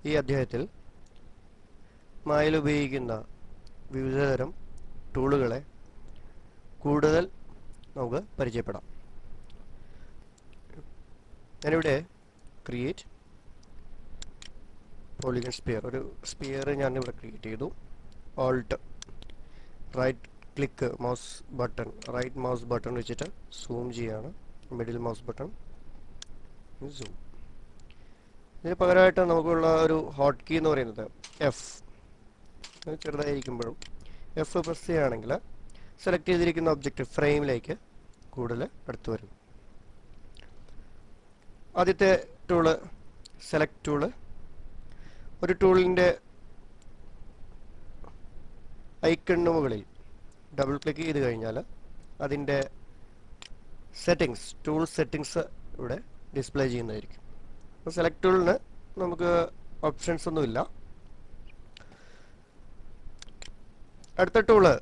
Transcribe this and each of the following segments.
ഈ അധ്യായത്തിൽ മായയിൽ ഉപയോഗിക്കുന്ന വിവിധതരം ടൂളുകളെ കൂടുതൽ നമുക്ക് പരിചയപ്പെടാം ഞാനിവിടെ ക്രിയേറ്റ് പോളിഗൺ സ്പിയർ ഒരു സ്പിയർ ഞാനിവിടെ ക്രിയേറ്റ് ചെയ്തു alt right click mouse button right mouse button വെച്ചിട്ട് സൂം ചെയ്യാണ് മിഡിൽ മൗസ് ബട്ടൺ സൂം ഇതിന് പകരമായിട്ട് നമുക്കുള്ള ഒരു ഹോട്ട് കീ എന്ന് പറയുന്നത് എഫ് ചെറുതായിരിക്കുമ്പോഴും എഫ് പ്രസ് ചെയ്യുകയാണെങ്കിൽ സെലക്ട് ചെയ്തിരിക്കുന്ന ഒബ്ജക്റ്റ് ഫ്രെയിമിലേക്ക് കൂടുതൽ അടുത്ത് വരും ആദ്യത്തെ ടൂള് സെലക്ട് ടൂള് ഒരു ടൂളിൻ്റെ ഐക്കണിന് മുകളിൽ ഡബിൾ ക്ലിക്ക് ചെയ്ത് കഴിഞ്ഞാൽ അതിൻ്റെ സെറ്റിങ്സ് ടൂൾ സെറ്റിങ്സ് ഇവിടെ ഡിസ്പ്ലേ ചെയ്യുന്നതായിരിക്കും അപ്പോൾ സെലക്ട് ടൂളിന് നമുക്ക് ഓപ്ഷൻസ് ഒന്നുമില്ല അടുത്ത ടൂള്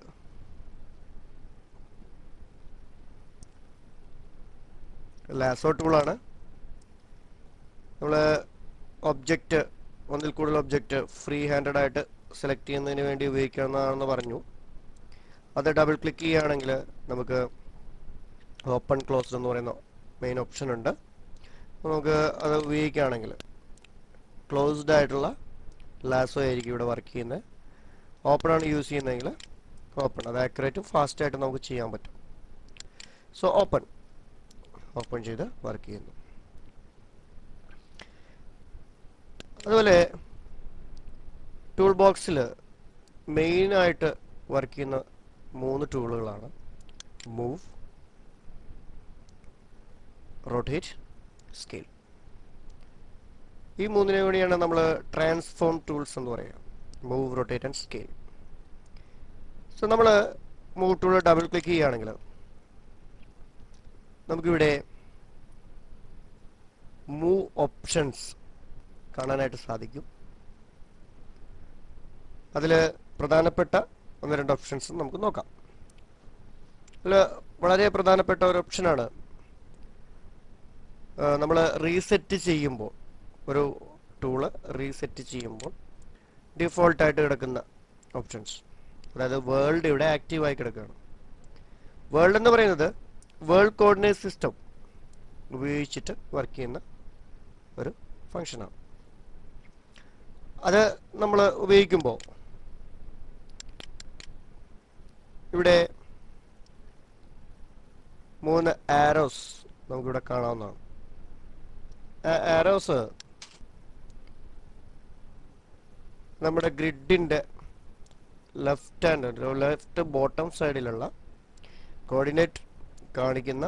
ലാസോ ടൂളാണ് നമ്മൾ ഒബ്ജക്റ്റ് ഒന്നിൽ കൂടുതൽ ഒബ്ജക്റ്റ് ഫ്രീ ഹാൻഡഡ് ആയിട്ട് സെലക്ട് ചെയ്യുന്നതിന് വേണ്ടി ഉപയോഗിക്കാവുന്നതാണെന്ന് പറഞ്ഞു അത് ഡബിൾ ക്ലിക്ക് ചെയ്യുകയാണെങ്കിൽ നമുക്ക് ഓപ്പൺ ക്ലോസ്ഡ് എന്ന് പറയുന്ന മെയിൻ ഓപ്ഷൻ ഉണ്ട് നമുക്ക് അത് ഉപയോഗിക്കുകയാണെങ്കിൽ ക്ലോസ്ഡ് ആയിട്ടുള്ള ലാസോ ആയിരിക്കും ഇവിടെ വർക്ക് ചെയ്യുന്നത് ഓപ്പൺ ആണ് യൂസ് ചെയ്യുന്നതെങ്കിൽ ഓപ്പൺ അത് ആക്യുറേറ്റും ഫാസ്റ്റ് ആയിട്ട് നമുക്ക് ചെയ്യാൻ പറ്റും സോ ഓപ്പൺ ഓപ്പൺ ചെയ്ത് വർക്ക് ചെയ്യുന്നു അതുപോലെ ടൂൾ ബോക്സിൽ മെയിനായിട്ട് വർക്ക് ചെയ്യുന്ന മൂന്ന് ടൂളുകളാണ് മൂവ് റൊട്ടേറ്റ് സ്കെയിൽ ഈ മൂന്നിനെ കൂടിയാണ് നമ്മൾ ട്രാൻസ്ഫോം ടൂൾസ് എന്ന് പറയുക move rotate and scale so നമ്മൾ മൂവ് ടൂൾ ഡബിൾ ക്ലിക്ക് ചെയ്യുകയാണെങ്കിൽ നമുക്കിവിടെ മൂവ് ഓപ്ഷൻസ് കാണാനായിട്ട് സാധിക്കും അതിൽ പ്രധാനപ്പെട്ട ഒന്ന് രണ്ട് ഓപ്ഷൻസ് നമുക്ക് നോക്കാം അതിൽ വളരെ പ്രധാനപ്പെട്ട ഒരു ഓപ്ഷനാണ് നമ്മൾ റീസെറ്റ് ചെയ്യുമ്പോൾ ഒരു ടൂള് റീസെറ്റ് ചെയ്യുമ്പോൾ ഡിഫോൾട്ടായിട്ട് കിടക്കുന്ന ഓപ്ഷൻസ് അതായത് വേൾഡ് ഇവിടെ ആക്റ്റീവായി കിടക്കുകയാണ് വേൾഡ് എന്ന് പറയുന്നത് വേൾഡ് കോർഡിനേറ്റ് സിസ്റ്റം ഉപയോഗിച്ചിട്ട് വർക്ക് ചെയ്യുന്ന ഒരു ഫങ്ഷനാണ് അത് നമ്മൾ ഉപയോഗിക്കുമ്പോൾ ഇവിടെ മൂന്ന് ആരോസ് നമുക്കിവിടെ കാണാവുന്നതാണ് ആരോസ് നമ്മുടെ ഗ്രിഡിൻ്റെ ലെഫ്റ്റ് ഹാൻഡ് ലെഫ്റ്റ് ബോട്ടം സൈഡിലുള്ള കോർഡിനേറ്റ് കാണിക്കുന്ന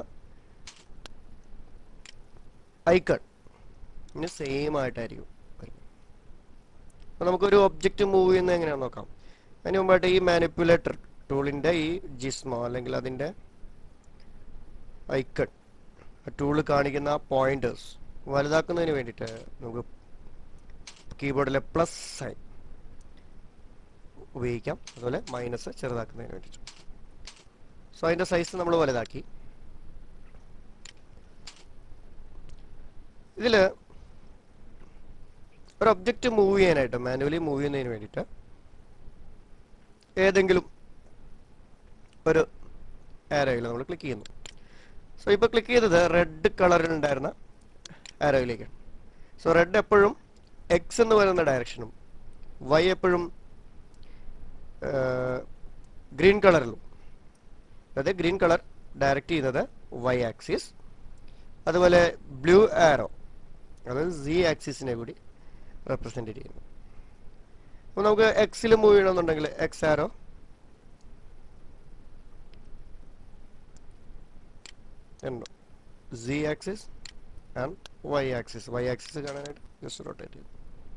ഐക്കൺ ഇനി സെയിം ആയിട്ടായിരിക്കും വരുന്നത് അപ്പോൾ നമുക്കൊരു ഒബ്ജക്റ്റ് മൂവ് ചെയ്യുന്നത് എങ്ങനെയാണെന്ന് നോക്കാം അതിന് മുമ്പായിട്ട് ഈ മാനിപ്പുലേറ്റർ ടൂളിൻ്റെ ഈ ജിസ്മോ അല്ലെങ്കിൽ അതിൻ്റെ ഐക്കൺ ടൂള് കാണിക്കുന്ന പോയിന്റേഴ്സ് വലുതാക്കുന്നതിന് വേണ്ടിയിട്ട് നമുക്ക് കീബോർഡിലെ പ്ലസ് സൈൻ ഉപയോഗിക്കാം അതുപോലെ മൈനസ് ചെറുതാക്കുന്നതിന് വേണ്ടിയിട്ട് സോ അതിൻ്റെ സൈസ് നമ്മൾ വലുതാക്കി ഇതിൽ ഒരു ഒബ്ജക്റ്റ് മൂവ് ചെയ്യാനായിട്ട് മാനുവലി മൂവ് ചെയ്യുന്നതിന് വേണ്ടിയിട്ട് ഏതെങ്കിലും ഒരു ആരോയിൽ നമ്മൾ ക്ലിക്ക് ചെയ്യുന്നു സോ ഇപ്പോൾ ക്ലിക്ക് ചെയ്തത് റെഡ് കളറിൽ ഉണ്ടായിരുന്ന ആരോയിലേക്കാണ് സോ റെഡ് എപ്പോഴും എക്സ് എന്ന് പറയുന്ന ഡയറക്ഷനും വൈ എപ്പോഴും ഗ്രീൻ കളറിലും അതായത് ഗ്രീൻ കളർ ഡയറക്റ്റ് ചെയ്യുന്നത് വൈ ആക്സിസ് അതുപോലെ ബ്ലൂ ആരോ അതായത് സി ആക്സിസിനെ കൂടി റെപ്രസെൻ്റ് ചെയ്യുന്നു അപ്പോൾ നമുക്ക് എക്സിൽ മൂവ് ചെയ്യണമെന്നുണ്ടെങ്കിൽ എക്സ് ആരോ ഉണ്ടോ Z axis and Y axis Y axis കാണാനായിട്ട് ജസ്റ്റ് റൊട്ടേറ്റ് ചെയ്തു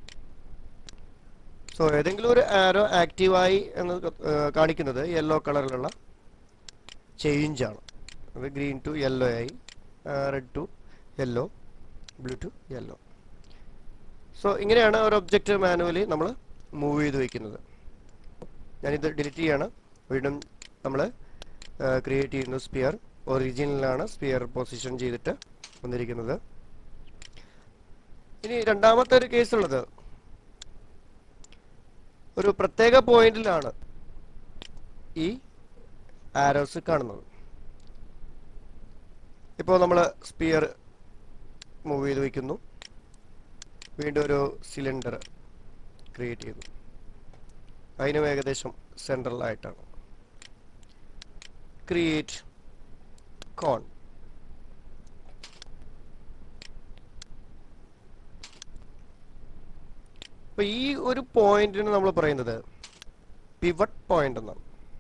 സോ ഏതെങ്കിലും ഒരു ആരോ ആക്റ്റീവായി എന്ന് കാണിക്കുന്നത് യെല്ലോ കളറിലുള്ള ചേഞ്ച് ആണ് അത് ഗ്രീൻ ടു യെല്ലോ ആയി red to yellow blue to yellow so ഇങ്ങനെയാണ് ഒരു ഒബ്ജക്റ്റ് മാനുവലി നമ്മൾ മൂവ് ചെയ്ത് വയ്ക്കുന്നത് ഞാനിത് ഡിലീറ്റ് ചെയ്യാണ് വീണ്ടും നമ്മൾ ക്രിയേറ്റ് ചെയ്യുന്നു സ്പിയർ ഒറിജിനലാണ് സ്പിയർ പൊസിഷൻ ചെയ്തിട്ട് വന്നിരിക്കുന്നത് ഇനി രണ്ടാമത്തെ ഒരു കേസ് ഉള്ളത് ഒരു പ്രത്യേക പോയിന്റിലാണ് ഈ ആരോസ് കാണുന്നത് ഇപ്പോൾ നമ്മൾ സ്പിയർ മൂവ് ചെയ്ത് വയ്ക്കുന്നു വീണ്ടും ഒരു സിലിണ്ടർ ക്രിയേറ്റ് ചെയ്തു അതിനും ഏകദേശം സെൻട്രലായിട്ടാണ് ക്രിയേറ്റ് കോൺ അപ്പൊ ഈ ഒരു പോയിന്റിന് നമ്മൾ പറയുന്നത് പിവട്ട് പോയിന്റ് എന്നാണ്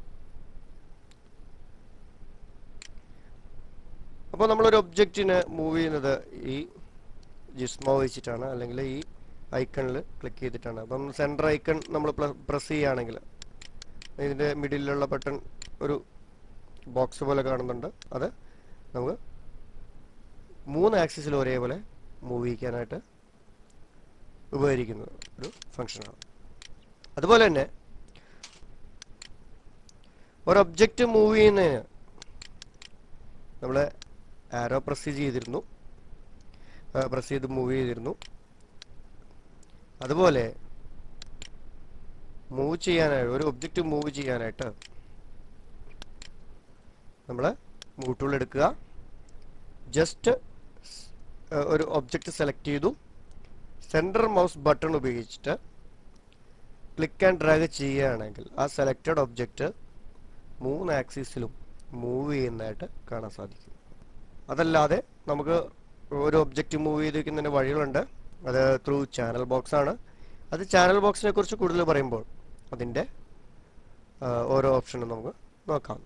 അപ്പോൾ നമ്മളൊരു ഒബ്ജക്റ്റിന് മൂവ് ചെയ്യുന്നത് ഈ ജിസ്മോ വെച്ചിട്ടാണ് അല്ലെങ്കിൽ ഈ ഐക്കണിൽ ക്ലിക്ക് ചെയ്തിട്ടാണ് അപ്പം സെൻറ്റർ ഐക്കൺ നമ്മൾ പ്രസ് ചെയ്യുകയാണെങ്കിൽ ഇതിൻ്റെ മിഡിലുള്ള ബട്ടൺ ഒരു ബോക്സ് പോലെ കാണുന്നുണ്ട് അത് നമുക്ക് മൂന്ന് ആക്സിസിൽ ഒരേപോലെ മൂവ് ചെയ്യിക്കാനായിട്ട് ഉപകരിക്കുന്നത് ഒരു ഫങ്ഷനാണ് അതുപോലെ തന്നെ ഒരു ഒബ്ജക്റ്റ് മൂവ് ചെയ്യുന്നതിന് നമ്മൾ ആരോ പ്രസ് ചെയ്തിരുന്നു പ്രസ് ചെയ്ത് മൂവ് ചെയ്തിരുന്നു അതുപോലെ മൂവ് ചെയ്യാനായിട്ട് ഒരു ഒബ്ജക്റ്റ് മൂവ് ചെയ്യാനായിട്ട് നമ്മൾ മൂവ് ടൂൾ എടുക്കുക ജസ്റ്റ് ഒരു ഒബ്ജക്റ്റ് സെലക്ട് ചെയ്തു സെൻറ്റർ മൗസ് ബട്ടൺ ഉപയോഗിച്ചിട്ട് ക്ലിക്ക് ആൻഡ് ഡ്രാഗ് ചെയ്യുകയാണെങ്കിൽ ആ സെലക്റ്റഡ് ഒബ്ജക്റ്റ് മൂന്ന് ആക്സിസിലും മൂവ് ചെയ്യുന്നതായിട്ട് കാണാൻ സാധിക്കും അതല്ലാതെ നമുക്ക് ഒരു ഒബ്ജക്റ്റ് മൂവ് ചെയ്ത് വെക്കുന്നതിന് വഴികളുണ്ട് അത് ത്രൂ ചാനൽ ബോക്സ് ആണ് അത് ചാനൽ ബോക്സിനെ കുറിച്ച് കൂടുതൽ പറയുമ്പോൾ അതിൻ്റെ ഓരോ ഓപ്ഷനും നമുക്ക് നോക്കാം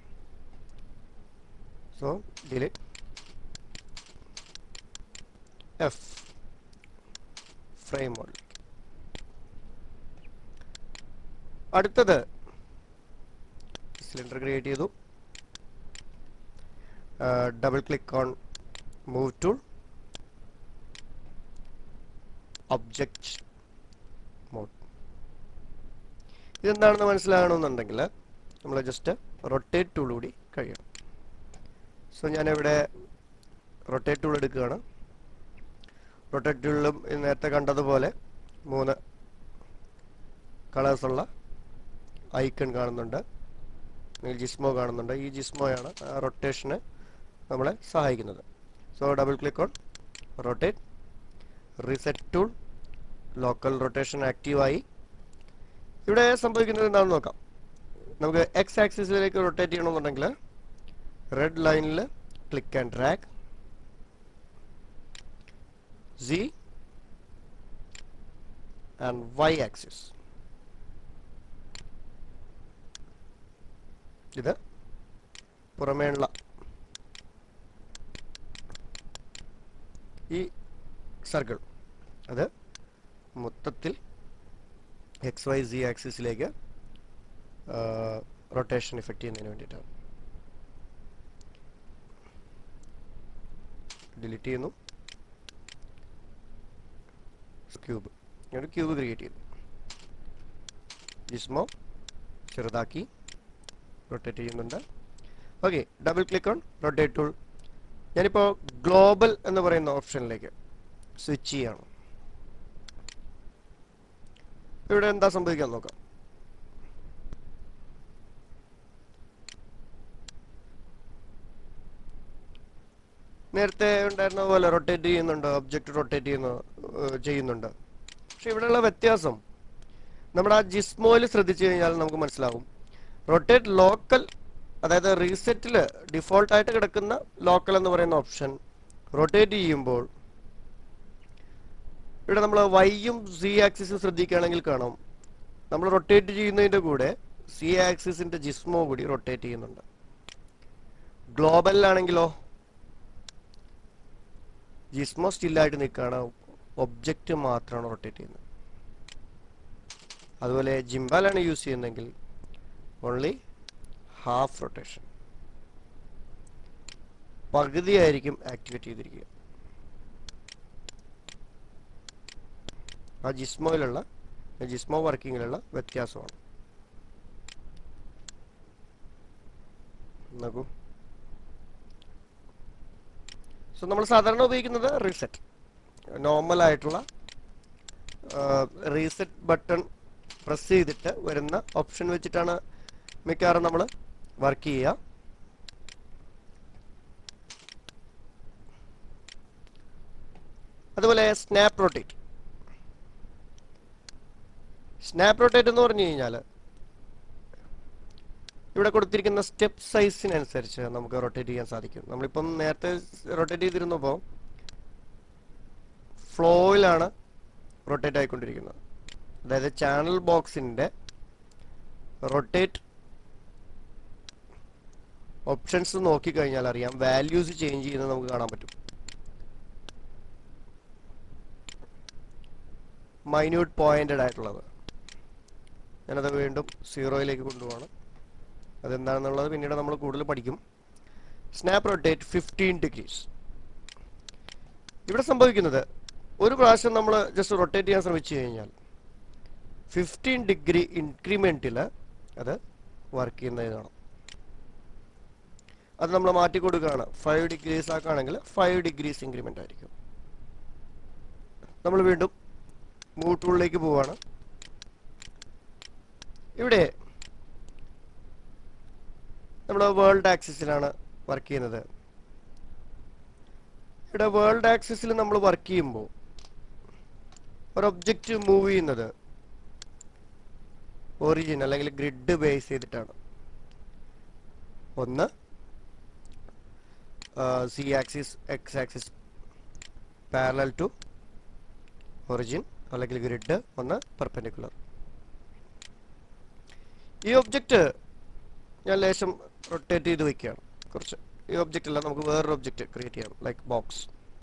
so delete F frame model അടുത്തത് സിലിണ്ടർ ക്രിയേറ്റ് ചെയ്തു double click on move tool object mode ഇതെന്താണെന്ന് മനസ്സിലാകണമെന്നുണ്ടെങ്കിൽ നമ്മൾ ജസ്റ്റ് റൊട്ടേറ്റ് ടൂൾ കൂടി കഴിയണം സോ ഞാനിവിടെ റൊട്ടേറ്റ് ടൂൾ എടുക്കുകയാണ് റൊട്ടേറ്റ് ടൂളിലും നേരത്തെ കണ്ടതുപോലെ മൂന്ന് കളേഴ്സുള്ള ഐക്കൺ കാണുന്നുണ്ട് ജിസ്മോ കാണുന്നുണ്ട് ഈ ജിസ്മോയാണ് റൊട്ടേഷന് നമ്മളെ സഹായിക്കുന്നത് so double click on rotate reset tool local rotation ആക്റ്റീവായി ഇവിടെ സംഭവിക്കുന്നത് എന്താണെന്ന് നോക്കാം നമുക്ക് എക്സ് ആക്സിസിലേക്ക് റൊട്ടേറ്റ് ചെയ്യണമെന്നുണ്ടെങ്കിൽ റെഡ് ലൈനിൽ click and drag Z and Y axis ഇത് പുറമേയുള്ള ഈ സർക്കിൾ അത് മൊത്തത്തിൽ എക്സ് വൈ സി ആക്സിസിലേക്ക് റൊട്ടേഷൻ ഇഫക്റ്റ് ചെയ്യുന്നതിന് വേണ്ടിയിട്ടാണ് ഡിലീറ്റ് ചെയ്യുന്നു ക്യൂബ് ഒരു ക്യൂബ് ക്രിയേറ്റ് ചെയ്തു ജിസ്മോ ചെറുതാക്കി റൊട്ടേറ്റ് ചെയ്യുന്നുണ്ട് okay double click on rotate tool ഞാനിപ്പോൾ ഗ്ലോബൽ എന്ന് പറയുന്ന ഓപ്ഷനിലേക്ക് സ്വിച്ച് ചെയ്യാണ് ഇവിടെ എന്താ സംഭവിക്കാൻ നോക്കാം നേരത്തെ ഉണ്ടായിരുന്ന പോലെ റൊട്ടേറ്റ് ചെയ്യുന്നുണ്ട് ഒബ്ജക്റ്റ് റൊട്ടേറ്റ് ചെയ്യുന്ന ഏഹ് ചെയ്യുന്നുണ്ട് പക്ഷെ ഇവിടെയുള്ള വ്യത്യാസം നമ്മുടെ ആ ജിസ്മോയിൽ ശ്രദ്ധിച്ചു കഴിഞ്ഞാൽ നമുക്ക് മനസ്സിലാവും റൊട്ടേറ്റ് ലോക്കൽ അതായത് റീസെറ്റിൽ ഡിഫോൾട്ട് ആയിട്ട് കിടക്കുന്ന ലോക്കൽ എന്ന് പറയുന്ന ഓപ്ഷൻ റൊട്ടേറ്റ് ചെയ്യുമ്പോൾ ഇവിടെ നമ്മൾ വൈയും സി ആക്സിസും ശ്രദ്ധിക്കുകയാണെങ്കിൽ കാണാം നമ്മൾ റൊട്ടേറ്റ് ചെയ്യുന്നതിൻ്റെ കൂടെ സി ആക്സിസിന്റെ ജിസ്മോ കൂടി റൊട്ടേറ്റ് ചെയ്യുന്നുണ്ട് ഗ്ലോബലിലാണെങ്കിലോ ജിസ്മോ സ്റ്റില്ലായിട്ട് നിൽക്കുകയാണ് ഒബ്ജക്റ്റ് മാത്രമാണ് റൊട്ടേറ്റ് ചെയ്യുന്നത് അതുപോലെ ജിംബാലാണ് യൂസ് ചെയ്യുന്നതെങ്കിൽ ഓൺലി ഹാഫ് റൊട്ടേഷൻ പകുതിയായിരിക്കും ആക്ടിവേറ്റ് ചെയ്തിരിക്കുക ആ ജിസ്മോയിലുള്ള ജിസ്മോ വർക്കിങ്ങിലുള്ള വ്യത്യാസമാണ് നോക്കൂ സോ നമ്മൾ സാധാരണ ഉപയോഗിക്കുന്നത് റീസെറ്റ് നോർമൽ ആയിട്ടുള്ള റീസെറ്റ് ബട്ടൺ പ്രസ് ചെയ്തിട്ട് വരുന്ന ഓപ്ഷൻ വെച്ചിട്ടാണ് മിക്കവാറും നമ്മൾ വർക്ക് ചെയ്യുക അതുപോലെ സ്നാപ്പ് റൊട്ടേറ്റ് സ്നാപ്പ് റൊട്ടേറ്റ് എന്ന് പറഞ്ഞു കഴിഞ്ഞാൽ ഇവിടെ കൊടുത്തിരിക്കുന്ന സ്റ്റെപ്പ് സൈസിനനുസരിച്ച് നമുക്ക് റൊട്ടേറ്റ് ചെയ്യാൻ സാധിക്കും നമ്മളിപ്പം നേരത്തെ റൊട്ടേറ്റ് ചെയ്തിരുന്നപ്പോൾ ഫ്ലോയിലാണ് റൊട്ടേറ്റ് ആയിക്കൊണ്ടിരിക്കുന്നത് അതായത് ചാനൽ ബോക്സിന്റെ റൊട്ടേറ്റ് ഓപ്ഷൻസ് നോക്കിക്കഴിഞ്ഞാൽ അറിയാം വാല്യൂസ് ചേഞ്ച് ചെയ്യുന്നത് നമുക്ക് കാണാൻ പറ്റും മൈന്യൂട്ട് പോയിന്റഡ് ആയിട്ടുള്ളത് ഞാനത് വീണ്ടും സീറോയിലേക്ക് കൊണ്ടുപോകണം അതെന്താണെന്നുള്ളത് പിന്നീട് നമ്മൾ കൂടുതൽ പഠിക്കും സ്നാപ്പ് റൊട്ടേറ്റ് ഫിഫ്റ്റീൻ ഡിഗ്രീസ് ഇവിടെ സംഭവിക്കുന്നത് ഒരു പ്രാവശ്യം നമ്മൾ ജസ്റ്റ് റൊട്ടേറ്റ് ചെയ്യാൻ ശ്രമിച്ചു കഴിഞ്ഞാൽ ഫിഫ്റ്റീൻ ഡിഗ്രി ഇൻക്രിമെന്റിൽ അത് വർക്ക് ചെയ്യുന്നത് കാണാം അത് നമ്മൾ മാറ്റി കൊടുക്കുകയാണ് ഫൈവ് ഡിഗ്രീസ് ആക്കുകയാണെങ്കിൽ ഫൈവ് ഡിഗ്രീസ് ഇൻക്രിമെന്റ് ആയിരിക്കും നമ്മൾ വീണ്ടും മൂവ് ടൂളിലേക്ക് പോവാണ് ഇവിടെ നമ്മുടെ വേൾഡ് ആക്സിസിലാണ് വർക്ക് ചെയ്യുന്നത് ഇവിടെ വേൾഡ് ആക്സിസിൽ നമ്മൾ വർക്ക് ചെയ്യുമ്പോൾ ഒരു ഒബ്ജക്റ്റ് മൂവ് ചെയ്യുന്നത് ഒറിജിൻ അല്ലെങ്കിൽ ഗ്രിഡ് ബേസ് ചെയ്തിട്ടാണ് ഒന്ന് Z axis X axis parallel to origin അല്ലെങ്കിൽ ഗ്രിഡ് ഒന്ന് പെർപെൻഡിക്കുലർ ഈ ഒബ്ജക്റ്റ് ഞാൻ ലേശം റൊട്ടേറ്റ് ചെയ്ത് വെക്കുകയാണ് കുറച്ച് ഈ ഒബ്ജക്റ്റ് അല്ല നമുക്ക് വേറൊരു ഒബ്ജക്റ്റ് ക്രിയേറ്റ് ചെയ്യാം like box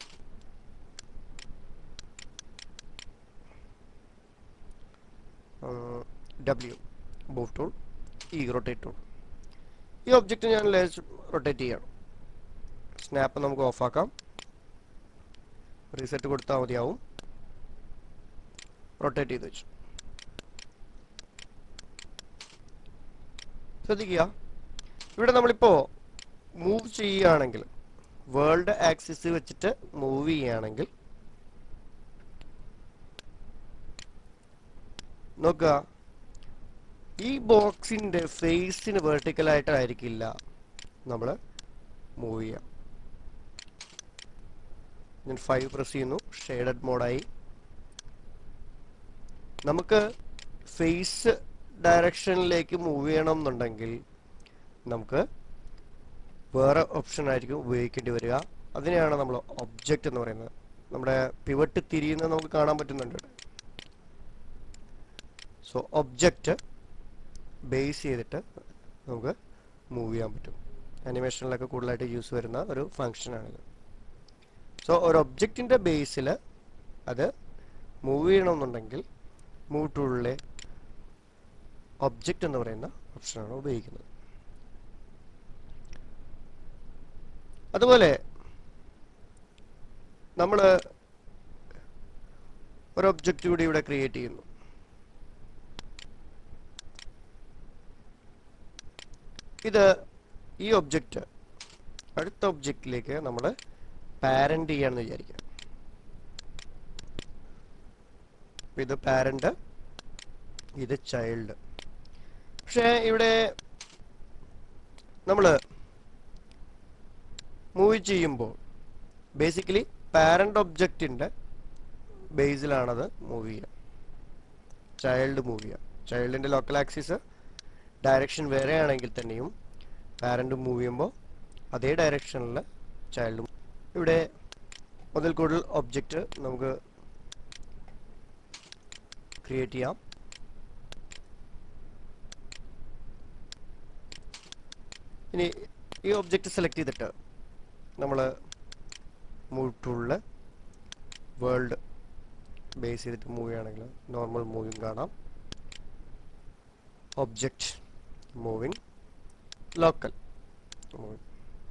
W move tool ഈ റൊട്ടേറ്റ് ടൂൾ ഈ ഒബ്ജക്റ്റ് ഞാൻ ലേശം റൊട്ടേറ്റ് ചെയ്യണം സ്നാപ്പ് നമുക്ക് ഓഫാക്കാം റീസെറ്റ് കൊടുത്താൽ മതിയാവും റൊട്ടേറ്റ് ചെയ്ത് വെച്ചു ശ്രദ്ധിക്കുക ഇവിടെ നമ്മളിപ്പോ മൂവ് ചെയ്യുകയാണെങ്കിൽ വേൾഡ് ആക്സിസ് വെച്ചിട്ട് മൂവ് ചെയ്യുകയാണെങ്കിൽ നോക്കുക ഈ ബോക്സിന്റെ ഫേസിന് വെർട്ടിക്കൽ ആയിട്ടായിരിക്കില്ല നമ്മൾ മൂവ് ചെയ്യാം ഞാൻ ഫൈവ് പ്രസ് ചെയ്യുന്നു ഷെയ്ഡഡ് മോഡായി നമുക്ക് ഫേസ് ഡയറക്ഷനിലേക്ക് മൂവ് ചെയ്യണം എന്നുണ്ടെങ്കിൽ നമുക്ക് വേറെ ഓപ്ഷൻ ആയിരിക്കും ഉപയോഗിക്കേണ്ടി വരിക അതിനെയാണ് നമ്മൾ ഒബ്ജക്റ്റ് എന്ന് പറയുന്നത് നമ്മുടെ പിവട്ട് തിരിയുന്നത് നമുക്ക് കാണാൻ പറ്റുന്നുണ്ട് സോ ഒബ്ജക്റ്റ് ബേസ് ചെയ്തിട്ട് നമുക്ക് മൂവ് ചെയ്യാൻ പറ്റും അനിമേഷനിലൊക്കെ കൂടുതലായിട്ട് യൂസ് വരുന്ന ഒരു ഫങ്ഷനാണിത് സോ ഒരു ഒബ്ജക്റ്റിന്റെ ബേസിൽ അത് മൂവ് ചെയ്യണമെന്നുണ്ടെങ്കിൽ മൂവ് ടൂളിലെ ഒബ്ജക്റ്റ് എന്ന് പറയുന്ന ഓപ്ഷനാണ് ഉപയോഗിക്കുന്നത് അതുപോലെ നമ്മൾ ഒരു ഒബ്ജക്റ്റ് കൂടി ഇവിടെ ക്രിയേറ്റ് ചെയ്യുന്നു ഇത് ഈ ഒബ്ജക്റ്റ് അടുത്ത ഒബ്ജക്റ്റിലേക്ക് നമ്മൾ പാരന്റ് ചെയ്യാന്ന് വിചാരിക്കാം ഇത് പാരന്റ് ഇത് ചൈൽഡ് പക്ഷേ ഇവിടെ നമ്മൾ മൂവ് ചെയ്യുമ്പോൾ ബേസിക്കലി പാരന്റ് ഒബ്ജക്റ്റിന്റെ ബേസിലാണത് മൂവ് ചെയ്യുക ചൈൽഡ് മൂവ് ചെയ്യുക ചൈൽഡിന്റെ ലോക്കൽ ആക്സിസ് ഡയറക്ഷൻ വേറെ ആണെങ്കിൽ തന്നെയും പാരന്റ് മൂവ് ചെയ്യുമ്പോൾ അതേ ഡയറക്ഷനിൽ ചൈൽഡ് ഇവിടെ ഒന്നിൽ കൂടുതൽ ഒബ്ജക്റ്റ് നമുക്ക് ക്രിയേറ്റ് ചെയ്യാം ഇനി ഈ ഒബ്ജക്റ്റ് സെലക്ട് ചെയ്തിട്ട് നമ്മൾ മൂവ് ടൂളിൽ വേൾഡ് ബേസ് ചെയ്തിട്ട് മൂവ് ചെയ്യുകയാണെങ്കിൽ നോർമൽ മൂവിങ് കാണാം ഒബ്ജക്റ്റ് മൂവിങ് ലോക്കൽ മൂവിങ്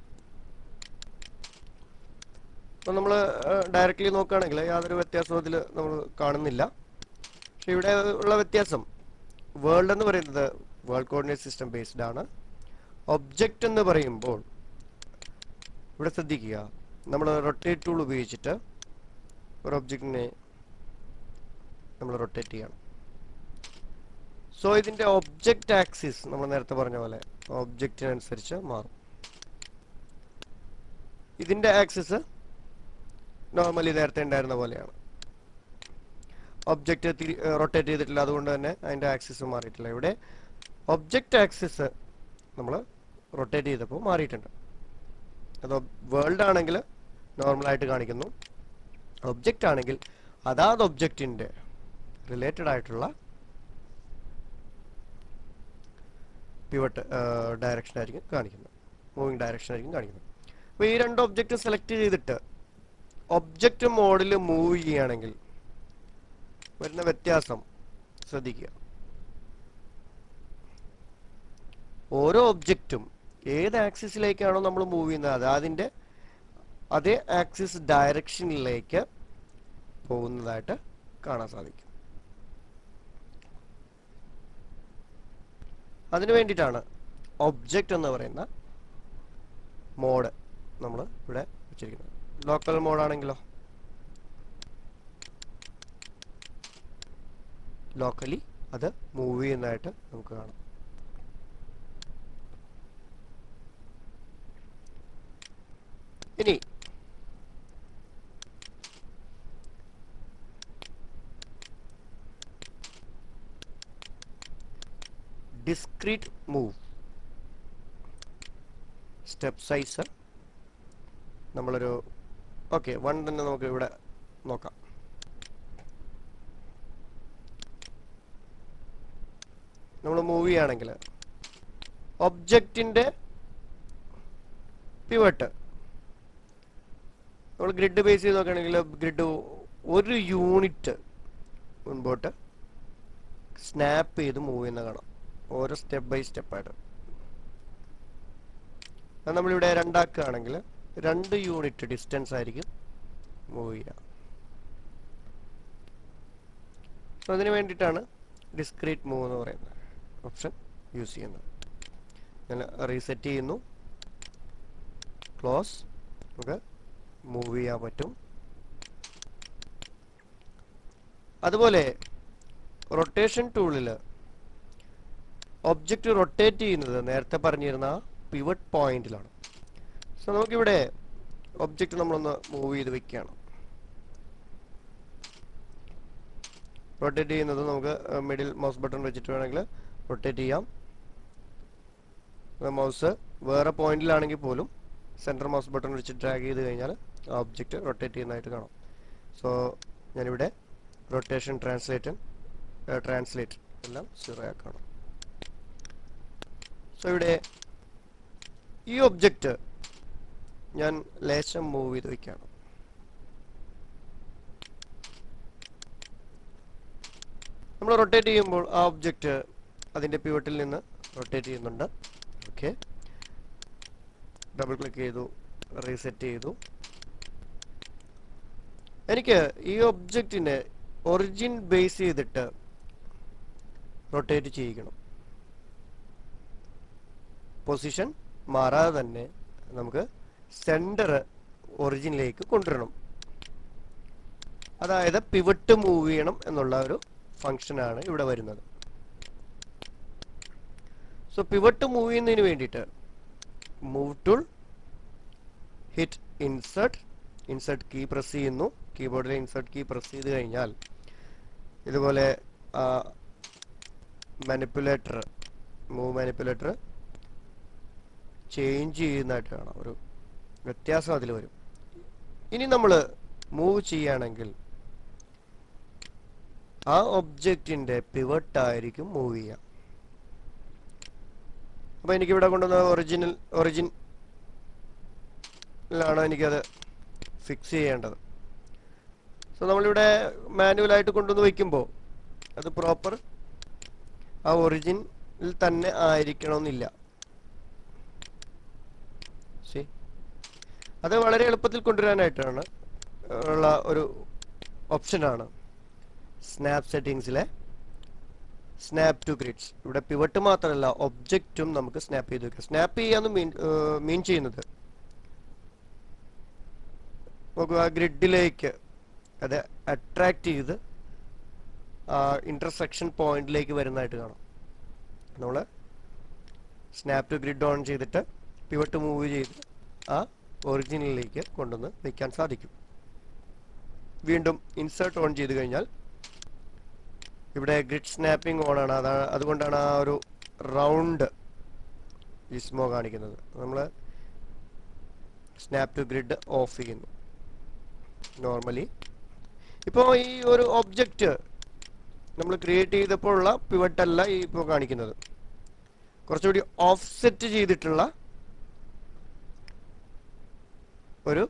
അപ്പം നമ്മൾ ഡയറക്റ്റ്ലി നോക്കുകയാണെങ്കിൽ യാതൊരു വ്യത്യാസവും ഇതിൽ നമ്മൾ കാണുന്നില്ല പക്ഷെ ഇവിടെ ഉള്ള വ്യത്യാസം വേൾഡ് എന്ന് പറയുന്നത് വേൾഡ് കോർഡിനേറ്റ് സിസ്റ്റം ബേസ്ഡ് ആണ് ഒബ്ജക്റ്റ് എന്ന് പറയുമ്പോൾ ഇവിടെ ശ്രദ്ധിക്കുക നമ്മൾ റൊട്ടേറ്റ് ടൂൾ ഉപയോഗിച്ചിട്ട് ഒരു ഒബ്ജക്റ്റിനെ നമ്മൾ റൊട്ടേറ്റ് ചെയ്യണം സോ ഇതിന്റെ ഒബ്ജക്റ്റ് ആക്സിസ് നമ്മൾ നേരത്തെ പറഞ്ഞ പോലെ ഒബ്ജക്റ്റിനനുസരിച്ച് മാറും ഇതിന്റെ ആക്സിസ് നോർമലി നേരത്തെ ഉണ്ടായിരുന്ന പോലെയാണ് ഒബ്ജക്റ്റ് തിരി റൊട്ടേറ്റ് ചെയ്തിട്ടില്ല അതുകൊണ്ട് തന്നെ അതിന്റെ ആക്സിസ് മാറിയിട്ടില്ല ഇവിടെ ഒബ്ജക്റ്റ് ആക്സിസ് നമ്മൾ റൊട്ടേറ്റ് ചെയ്തപ്പോൾ മാറിയിട്ടുണ്ട് അത് വേൾഡ് ആണെങ്കിൽ നോർമലായിട്ട് കാണിക്കുന്നു ഒബ്ജക്റ്റ് ആണെങ്കിൽ അതാത് ഒബ്ജക്റ്റിന്റെ റിലേറ്റഡ് ആയിട്ടുള്ള പിവട്ട് ഡയറക്ഷൻ ആയിരിക്കും കാണിക്കുന്നത് മൂവിങ് ഡയറക്ഷൻ ആയിരിക്കും കാണിക്കുന്നത് അപ്പോൾ ഈ രണ്ട് ഒബ്ജക്റ്റ് സെലക്ട് ചെയ്തിട്ട് ഒബ്ജക്റ്റ് മോഡിൽ മൂവ് ചെയ്യുകയാണെങ്കിൽ വരുന്ന വ്യത്യാസം ശ്രദ്ധിക്കുക ഓരോ ഒബ്ജക്റ്റും ഏത് ആക്സിസിലേക്കാണോ നമ്മൾ മൂവ് ചെയ്യുന്നത് അത് അതിൻ്റെ അതേ ആക്സിസ് ഡയറക്ഷനിലേക്ക് പോകുന്നതായിട്ട് കാണാൻ സാധിക്കും അതിനു വേണ്ടിയിട്ടാണ് ഒബ്ജക്റ്റ് എന്ന് പറയുന്ന മോഡ് നമ്മൾ ഇവിടെ വെച്ചിരിക്കുന്നത് ലോക്കൽ മോഡാണെങ്കിലോ ലോക്കലി അത് മൂവ് ചെയ്യുന്നതായിട്ട് നമുക്ക് കാണാം ഇനി ഡിസ്ക്രീറ്റ് മൂവ് സ്റ്റെപ്പ് സൈസ് നമ്മളൊരു ഓക്കെ വൺ തന്നെ നമുക്ക് ഇവിടെ നോക്കാം നമ്മൾ മൂവ് ചെയ്യുകയാണെങ്കിൽ ഒബ്ജക്റ്റിന്റെ പിവട്ട് നമ്മൾ ഗ്രിഡ് ബേസ് ചെയ്ത് നോക്കുകയാണെങ്കിൽ ഗ്രിഡ് ഒരു യൂണിറ്റ് മുൻപോട്ട് സ്നാപ്പ് ചെയ്ത് മൂവ് ചെയ്യുന്ന കാണാം ഓരോ സ്റ്റെപ്പ് ബൈ സ്റ്റെപ്പായിട്ട് അത് നമ്മളിവിടെ രണ്ടാക്കുകയാണെങ്കിൽ രണ്ട് യൂണിറ്റ് ഡിസ്റ്റൻസ് ആയിരിക്കും മൂവ് ചെയ്യുക സോ അതിന് വേണ്ടിയിട്ടാണ് ഡിസ്ക്രീറ്റ് മൂവ് എന്ന് പറയുന്നത് ഓപ്ഷൻ യൂസ് ചെയ്യുന്നത് ഞാൻ റീസെറ്റ് ചെയ്യുന്നു ക്ലോസ് നമുക്ക് മൂവ് ചെയ്യാൻ പറ്റും അതുപോലെ റൊട്ടേഷൻ ടൂളിൽ ഒബ്ജക്റ്റ് റൊട്ടേറ്റ് ചെയ്യുന്നത് നേരത്തെ പറഞ്ഞിരുന്ന പിവട്ട് പോയിന്റിലാണ് സോ നമുക്കിവിടെ ഒബ്ജക്റ്റ് നമ്മളൊന്ന് മൂവ് ചെയ്ത് വെക്കുകയാണ് റൊട്ടേറ്റ് ചെയ്യുന്നത് നമുക്ക് മിഡിൽ മൗസ് ബട്ടൺ വെച്ചിട്ട് വേണമെങ്കിൽ റൊട്ടേറ്റ് ചെയ്യാം മൗസ് വേറെ പോയിന്റിലാണെങ്കിൽ പോലും സെൻറ്റർ മൗസ് ബട്ടൺ വെച്ച് ഡ്രാഗ് ചെയ്ത് കഴിഞ്ഞാൽ ആ ഒബ്ജക്റ്റ് റൊട്ടേറ്റ് ചെയ്യുന്നതായിട്ട് കാണാം സോ ഞാനിവിടെ റൊട്ടേഷൻ ട്രാൻസ്ലേറ്റ് ട്രാൻസ്ലേറ്റ് എല്ലാം സീറോ ആക്കണം സോ ഇവിടെ ഈ ഒബ്ജക്റ്റ് ഞാൻ ലേശം മൂവ് ചെയ്ത് വെക്കുകയാണ് നമ്മൾ റൊട്ടേറ്റ് ചെയ്യുമ്പോൾ ആ ഒബ്ജക്റ്റ് അതിൻ്റെ പിവട്ടിൽ നിന്ന് റൊട്ടേറ്റ് ചെയ്യുന്നുണ്ട് ഓക്കെ ഡബിൾ ക്ലിക്ക് ചെയ്തു റീസെറ്റ് ചെയ്തു എനിക്ക് ഈ ഒബ്ജക്റ്റിനെ ഒറിജിൻ ബേസ് ചെയ്തിട്ട് റൊട്ടേറ്റ് ചെയ്യിക്കണം പൊസിഷൻ മാറാതെ തന്നെ നമുക്ക് സെന്റർ ഒറിജിനിലേക്ക് കൊണ്ടുവരണം അതായത് പിവട്ട് മൂവ് ചെയ്യണം എന്നുള്ള ഒരു ഫംഗ്ഷനാണ് ഇവിടെ വരുന്നത് സോ പിവട്ട് മൂവ് ചെയ്യുന്നതിന് വേണ്ടിയിട്ട് move tool hit insert insert key press ചെയ്യുന്നു കീബോർഡിലെ ഇൻസേർട്ട് കീ പ്രസ് ചെയ്ത് കഴിഞ്ഞാൽ ഇതുപോലെ മാനിപ്പുലേറ്റർ മൂവ് മാനിപ്പുലേറ്റർ ചേഞ്ച് ചെയ്യുന്നതായിട്ട് കാണാം ഒരു വ്യത്യാസം അതിൽ വരും ഇനി നമ്മൾ മൂവ് ചെയ്യുകയാണെങ്കിൽ ആ ഒബ്ജക്റ്റിന്റെ പിവട്ട് ആയിരിക്കും മൂവ് ചെയ്യുക അപ്പൊ എനിക്കിവിടെ കൊണ്ടുവന്ന ഒറിജിനൽ ഒറിജിനിലാണ് എനിക്കത് ഫിക്സ് ചെയ്യേണ്ടത് സോ നമ്മളിവിടെ മാനുവലായിട്ട് കൊണ്ടുവന്ന് വയ്ക്കുമ്പോൾ അത് പ്രോപ്പർ ആ ഒറിജിനിൽ തന്നെ ആയിരിക്കണമെന്നില്ല ശരി അത് വളരെ എളുപ്പത്തിൽ കൊണ്ടുവരാനായിട്ടാണ് ഉള്ള ഒരു ഓപ്ഷനാണ് സ്നാപ്പ് സെറ്റിങ്സിലെ സ്നാപ്പ് ടു ഗ്രിഡ്സ് ഇവിടെ പിവട്ട് മാത്രമല്ല ഒബ്ജക്റ്റും നമുക്ക് സ്നാപ്പ് ചെയ്ത് വെക്കാം സ്നാപ്പ് ചെയ്യാന്ന് മീൻ മീൻ ചെയ്യുന്നത് നമുക്ക് ആ ഗ്രിഡിലേക്ക് അത് അട്രാക്ട് ചെയ്ത് ഇന്റർസെക്ഷൻ പോയിന്റിലേക്ക് വരുന്നതായിട്ട് കാണാം നമ്മൾ സ്നാപ്പ് ടു ഗ്രിഡ് ഓൺ ചെയ്തിട്ട് പിവട്ട് മൂവ് ചെയ്ത് ആ ഒറിജിനലിലേക്ക് കൊണ്ടുവന്ന് വയ്ക്കാൻ സാധിക്കും വീണ്ടും ഇൻസേർട്ട് ഓൺ ചെയ്ത് കഴിഞ്ഞാൽ ഇവിടെ ഗ്രിഡ് സ്നാപ്പിംഗ് ഓൺ ആണ് അതാണ് അതുകൊണ്ടാണ് ആ ഒരു റൗണ്ട് ഇസ്മോ കാണിക്കുന്നത് നമ്മൾ സ്നാപ്പ് ടു ഗ്രിഡ് ഓഫ് ചെയ്യുന്നു നോർമലി ഇപ്പോൾ ഈ ഒരു ഒബ്ജക്റ്റ് നമ്മൾ ക്രിയേറ്റ് ചെയ്തപ്പോഴുള്ള പിവട്ട് അല്ല ഈ ഇപ്പോൾ കാണിക്കുന്നത് കുറച്ചുകൂടി ഓഫ്സെറ്റ് ചെയ്തിട്ടുള്ള ഒരു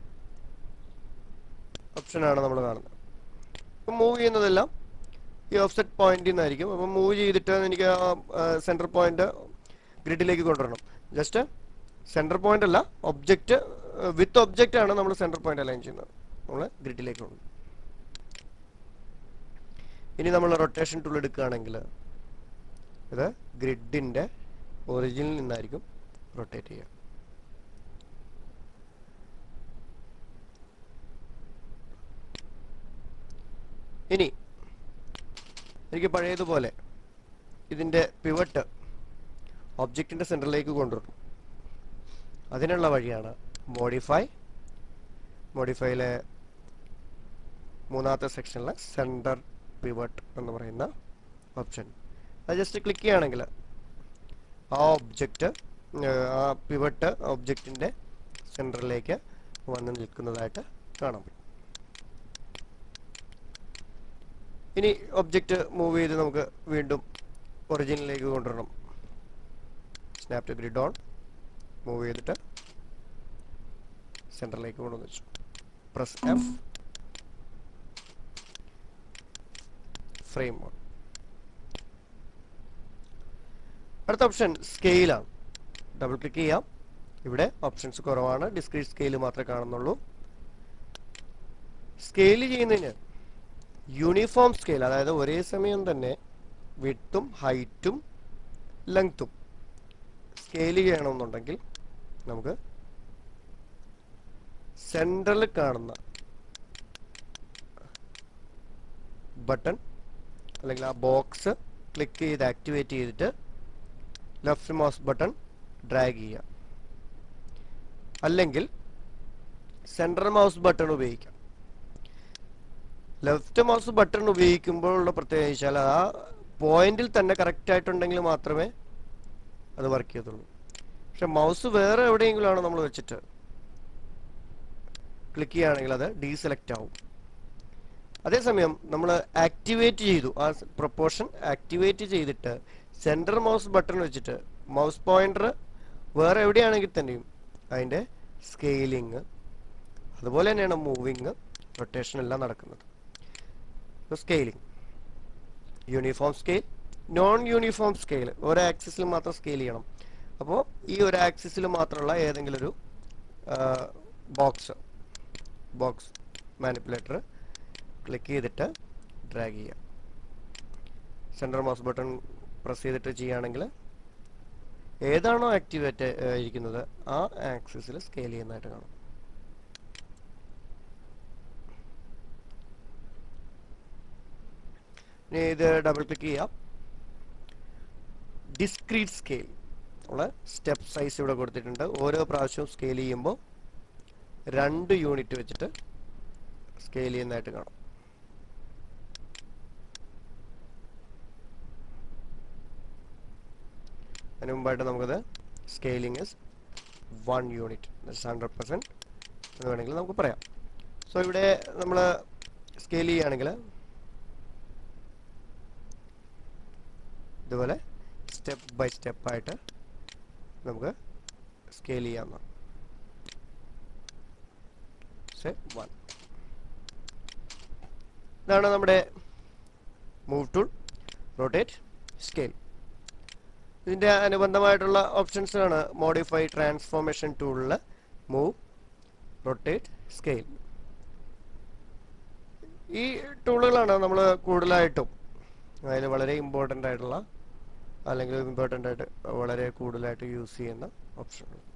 ഓപ്ഷനാണ് നമ്മൾ കാണുന്നത് ഇപ്പം മൂവ് ചെയ്യുന്നതെല്ലാം ഈ ഓഫ്സെറ്റ് പോയിന്റിൽ നിന്നായിരിക്കും അപ്പം മൂവ് ചെയ്തിട്ട് എനിക്ക് ആ സെൻറ്റർ പോയിന്റ് ഗ്രിഡിലേക്ക് കൊണ്ടുവരണം ജസ്റ്റ് സെൻറ്റർ പോയിന്റ് അല്ല ഒബ്ജക്റ്റ് വിത്ത് ഒബ്ജക്റ്റ് ആണ് നമ്മൾ സെൻറ്റർ പോയിന്റ് അലൈൻ ചെയ്യുന്നത് നമ്മൾ ഗ്രിഡിലേക്ക് കൊണ്ടു ഇനി നമ്മൾ റൊട്ടേഷൻ ടൂൾ എടുക്കുകയാണെങ്കിൽ ഇത് ഗ്രിഡിൻ്റെ ഒറിജിനിൽ നിന്നായിരിക്കും റൊട്ടേറ്റ് ചെയ്യുക ഇനി എനിക്ക് പഴയതുപോലെ ഇതിൻ്റെ പിവട്ട് ഒബ്ജക്റ്റിൻ്റെ സെൻറ്ററിലേക്ക് കൊണ്ടുവരണം അതിനുള്ള വഴിയാണ് മോഡിഫൈ മോഡിഫൈയിലെ മൂന്നാമത്തെ സെക്ഷനിലെ സെൻറ്റർ പിവട്ട് എന്ന് പറയുന്ന ഓപ്ഷൻ അത് ജസ്റ്റ് ക്ലിക്ക് ചെയ്യുകയാണെങ്കിൽ ആ ഒബ്ജക്റ്റ് ആ പിവട്ട് ഒബ്ജക്റ്റിൻ്റെ സെൻറ്ററിലേക്ക് വന്ന് നിൽക്കുന്നതായിട്ട് കാണാൻ പറ്റും ഇനി ഒബ്ജക്റ്റ് മൂവ് ചെയ്ത് നമുക്ക് വീണ്ടും ഒറിജിനിലേക്ക് കൊണ്ടുവരണം snap to grid on move ചെയ്തിട്ട് സെൻറ്ററിലേക്ക് കൊണ്ടുവന്ന് വെച്ചു പ്രസ് എഫ് ഫ്രെയിം മോഡ് അടുത്ത ഓപ്ഷൻ സ്കെയിലാണ് ഡബിൾ ക്ലിക്ക് ചെയ്യാം ഇവിടെ ഓപ്ഷൻസ് കുറവാണ് ഡിസ്ക്രീറ്റ് സ്കെയിൽ മാത്രമേ കാണുന്നുള്ളൂ സ്കെയിൽ ചെയ്യുന്നതിന് യൂണിഫോം സ്കെയിൽ അതായത് ഒരേ സമയം തന്നെ വിട്ടും ഹൈറ്റും ലെങ്ത്തും സ്കെയിൽ ചെയ്യണമെന്നുണ്ടെങ്കിൽ നമുക്ക് സെൻട്രലിൽ കാണുന്ന ബട്ടൺ അല്ലെങ്കിൽ ആ ബോക്സ് ക്ലിക്ക് ചെയ്ത് ആക്ടിവേറ്റ് ചെയ്തിട്ട് ലെഫ്റ്റ് മൗസ് ബട്ടൺ ഡ്രാഗ് ചെയ്യുക അല്ലെങ്കിൽ സെൻട്രൽ മൗസ് ബട്ടൺ ഉപയോഗിക്കാം ലെഫ്റ്റ് മൗസ് ബട്ടൺ ഉപയോഗിക്കുമ്പോഴുള്ള പ്രത്യേകത വെച്ചാൽ ആ പോയിന്റിൽ തന്നെ കറക്റ്റ് ആയിട്ടുണ്ടെങ്കിൽ മാത്രമേ അത് വർക്ക് ചെയ്യത്തുള്ളൂ പക്ഷെ മൗസ് വേറെ എവിടെയെങ്കിലും ആണ് നമ്മൾ വെച്ചിട്ട് ക്ലിക്ക് ചെയ്യുകയാണെങ്കിൽ അത് ഡീസെലക്ട് ആവും അതേസമയം നമ്മൾ ആക്ടിവേറ്റ് ചെയ്തു ആ പ്രൊപ്പോർഷൻ ആക്ടിവേറ്റ് ചെയ്തിട്ട് സെൻട്രൽ മൗസ് ബട്ടൺ വെച്ചിട്ട് മൗസ് പോയിന്റർ വേറെ എവിടെയാണെങ്കിൽ തന്നെയും അതിൻ്റെ സ്കെയിലിങ് അതുപോലെ തന്നെയാണ് മൂവിങ് റൊട്ടേഷൻ എല്ലാം നടക്കുന്നത് scaling uniform scale non uniform scale ഒരു ആക്സിസിൽ മാത്രം സ്കെയിൽ ചെയ്യണം അപ്പോൾ ഈ ഒരു ആക്സിസിൽ മാത്രമുള്ള ഏതെങ്കിലും ഒരു ബോക്സ് ബോക്സ് മാനിപ്പുലേറ്റർ ക്ലിക്ക് ചെയ്തിട്ട് ഡ്രാഗ് ചെയ്യാം സെൻട്രൽ മൗസ് ബട്ടൺ പ്രസ് ചെയ്തിട്ട് ചെയ്യുകയാണെങ്കിൽ ഏതാണോ ആക്ടിവേറ്റ് ഇരിക്കുന്നത് ആ ആക്സിസിൽ സ്കെയിൽ ചെയ്യുന്നതായിട്ട് കാണും ഇനി ഇത് ഡബിൾ ക്ലിക്ക് ചെയ്യാം ഡിസ്ക്രീറ്റ് സ്കെയിൽ നമ്മൾ സ്റ്റെപ്പ് സൈസ് ഇവിടെ കൊടുത്തിട്ടുണ്ട് ഓരോ പ്രാവശ്യവും സ്കെയിൽ ചെയ്യുമ്പോൾ രണ്ട് യൂണിറ്റ് വെച്ചിട്ട് സ്കെയിൽ ചെയ്യുന്നതായിട്ട് കാണാം അതിന് മുമ്പായിട്ട് നമുക്കത് scaling is one unit hundred percent എന്ന് വേണമെങ്കിൽ നമുക്ക് പറയാം സോ ഇവിടെ നമ്മൾ സ്കെയിൽ ചെയ്യുകയാണെങ്കിൽ ഇതുപോലെ സ്റ്റെപ്പ് ബൈ സ്റ്റെപ്പായിട്ട് നമുക്ക് സ്കെയിൽ ചെയ്യാവുന്നതാണ് വൺ ഇതാണ് നമ്മുടെ മൂവ് ടൂൾ റൊട്ടേറ്റ് സ്കെയിൽ ഇതിൻ്റെ അനുബന്ധമായിട്ടുള്ള ഓപ്ഷൻസ് ആണ് മോഡിഫൈ ട്രാൻസ്ഫോർമേഷൻ ടൂളിൽ മൂവ് റൊട്ടേറ്റ് സ്കെയിൽ ഈ ടൂളുകളാണ് നമ്മൾ കൂടുതലായിട്ടും അതിൽ വളരെ ഇമ്പോർട്ടൻ്റ് ആയിട്ടുള്ള അല്ലെങ്കിൽ ഇമ്പോർട്ടൻ്റ് ആയിട്ട് വളരെ കൂടുതലായിട്ട് യൂസ് ചെയ്യുന്ന ഓപ്ഷനുകൾ